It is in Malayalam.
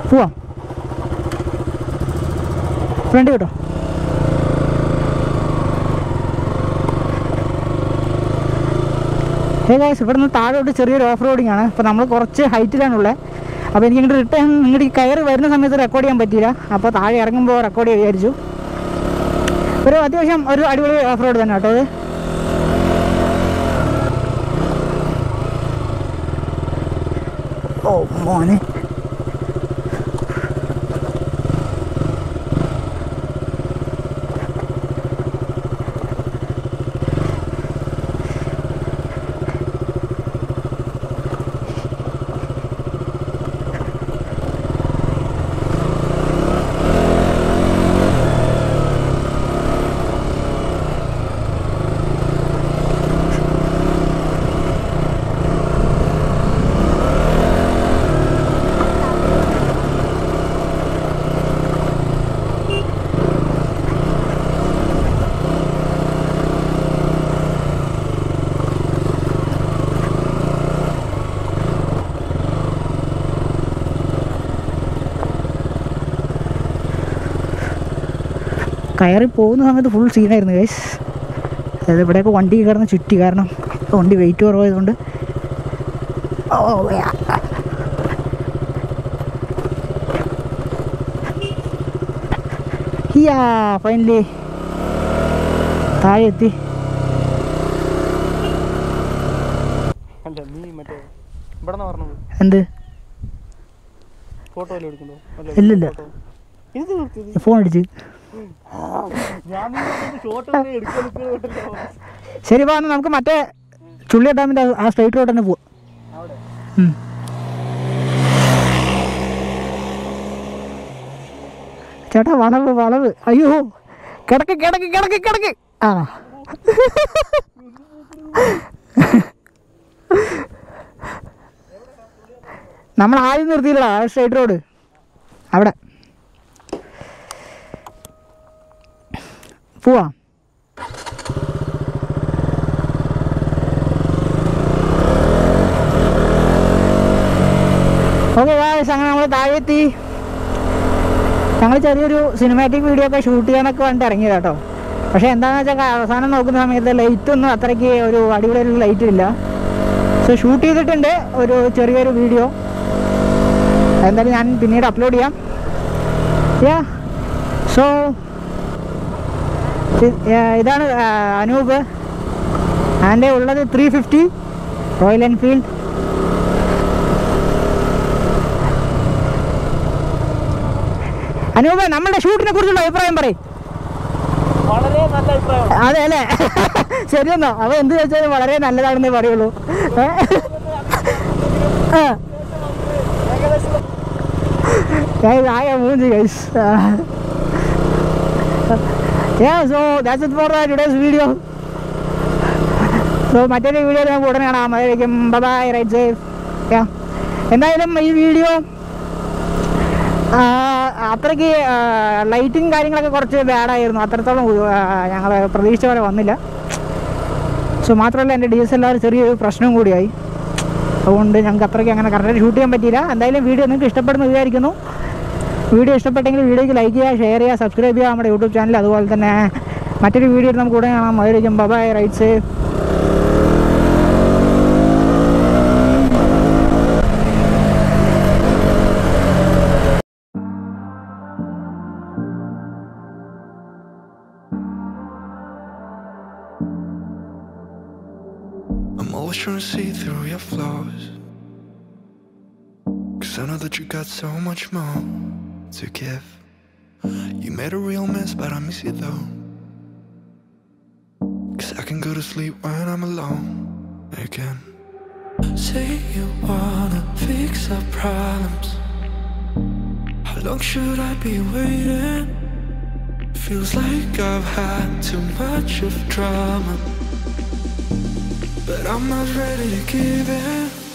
പോവാം ഫ്രണ്ട് കേട്ടോ ഹേ ഗായ്സ് ഇവിടെ നിന്ന് താഴോട്ട് ചെറിയൊരു ഓഫ് റോഡിങ് ആണ് അപ്പോൾ നമ്മൾ കുറച്ച് ഹൈറ്റിലാണുള്ളത് അപ്പോൾ എനിക്ക് ഇങ്ങോട്ട് റിട്ടേൺ ഇങ്ങോട്ട് ഈ കയറി വരുന്ന സമയത്ത് റെക്കോർഡ് ചെയ്യാൻ പറ്റിയില്ല അപ്പോൾ താഴെ ഇറങ്ങുമ്പോൾ റെക്കോർഡ് ചെയ്യാൻ വിചാരിച്ചു ഒരു അത്യാവശ്യം ഒരു അടിപൊളി ഓഫ് റോഡ് തന്നെ കേട്ടോ അത് ഓ മോനെ കയറി പോകുന്ന സമയത്ത് ഫുൾ സീനായിരുന്നു ഗൈസ് അതായത് ഇവിടെയൊക്കെ വണ്ടി കിടന്ന് ചുറ്റി കാരണം വണ്ടി വെയിറ്റ് കുറവായതുകൊണ്ട് ഓ യാ. ഹിയാ ഫൈനലി താഴെ എത്തി അല്ല നീ മറ്റേ ഇവിടെ പറഞ്ഞത് എന്ത് ഫോട്ടോ വല്ലതും എടുക്കണ്ടോ അല്ല ഇല്ലില്ല. photo. ഇത് നിർത്തിയത് ഫോൺ അടിച്ച് ഞാൻ ഷോട്ട് എടുക്കാൻ ശരി വാ എന്നാ നമുക്ക് മറ്റേ ചുള്ളിയ ഡാമിൻ്റെ ആ സ്ട്രൈറ്റ് റോഡ് തന്നെ പോവാം അവിടെ ഉം. ചേട്ടാ വളവ് വളവ് അയ്യോ കിടക്ക് കിടക്ക് കിടക്ക് കിടക്ക് ആ നമ്മൾ ആദ്യം നിർത്തിയില്ല ആ സ്ട്രൈറ്റ് റോഡ് അവിടെ പോവാ ഓക്കെ ഗായ്സ് അങ്ങനെ നമ്മൾ താഴെ എത്തി ഞങ്ങൾ ചെറിയൊരു സിനിമാറ്റിക് വീഡിയോ ഒക്കെ ഷൂട്ട് ചെയ്യാനൊക്കെ വേണ്ടി ഇറങ്ങിയത് കേട്ടോ പക്ഷേ എന്താണെന്ന് വെച്ചാൽ അവസാനം നോക്കുന്ന സമയത്ത് ലൈറ്റ് ഒന്നും അത്രയ്ക്ക് ഒരു അടിപൊളി ഒരു ലൈറ്റ് ഇല്ല സോ ഷൂട്ട് ചെയ്തിട്ടുണ്ട് ഒരു ചെറിയൊരു വീഡിയോ എന്തായാലും ഞാൻ പിന്നീട് അപ്ലോഡ് ചെയ്യാം യാ സോ ഇതാണ് ആ, അനൂപ് എൻ്റെ ഉള്ളത് three fifty Royal Enfield Anoop നമ്മുടെ ഷൂട്ടിനെ കുറിച്ചുള്ള അഭിപ്രായം പറയും വളരെ നല്ല അഭിപ്രായമാണ് അതെ അല്ലേ ശരിയെന്നോ അവ എന്ത് വെച്ചാലും വളരെ നല്ലതാണെന്നേ പറയുള്ളൂ ഏ? ആ. Guys, I am moving, guys. yeah, so that's it for uh, today's video. So മറ്റൊരു വീഡിയോ നമുക്ക് ഉടനെ കാണാം അതായിരിക്കും ബൈ റൈറ്റ് സേഫ് യാ എന്തായാലും ഈ വീഡിയോ അത്രയ്ക്ക് ലൈറ്റിങ് കാര്യങ്ങളൊക്കെ കുറച്ച് ബാഡായിരുന്നു അത്രത്തോളം ഞങ്ങൾ പ്രതീക്ഷിച്ച പോലെ വന്നില്ല സോ മാത്രമല്ല എൻ്റെ ഡി എസ് എൽ ആർ ചെറിയൊരു പ്രശ്നവും കൂടിയായി അതുകൊണ്ട് ഞങ്ങൾക്ക് അത്രയ്ക്ക് അങ്ങനെ കറക്റ്റായിട്ട് ഷൂട്ട് ചെയ്യാൻ പറ്റിയില്ല എന്തായാലും വീഡിയോ നിങ്ങൾക്ക് ഇഷ്ടപ്പെടുന്നു വിചാരിക്കുന്നു വീഡിയോ ഇഷ്ടപ്പെട്ടെങ്കിൽ വീഡിയോയ്ക്ക് ലൈക്ക് ചെയ്യുക ഷെയർ ചെയ്യുക സബ്സ്ക്രൈബ് ചെയ്യുക നമ്മുടെ യൂട്യൂബ് ചാനൽ അതുപോലെ തന്നെ മറ്റൊരു വീഡിയോ നമുക്ക് ഉടനെ കാണാം അതായിരിക്കും bye ride safe I'm always trying to see through your flaws. Cause I know that you got so much more to give. You made a real mess, but I miss you though. Cause I can go to sleep when I'm alone again. Say you wanna fix our problems. How long should I be waiting? Feels like I've had too much of drama. But I'm not ready to give in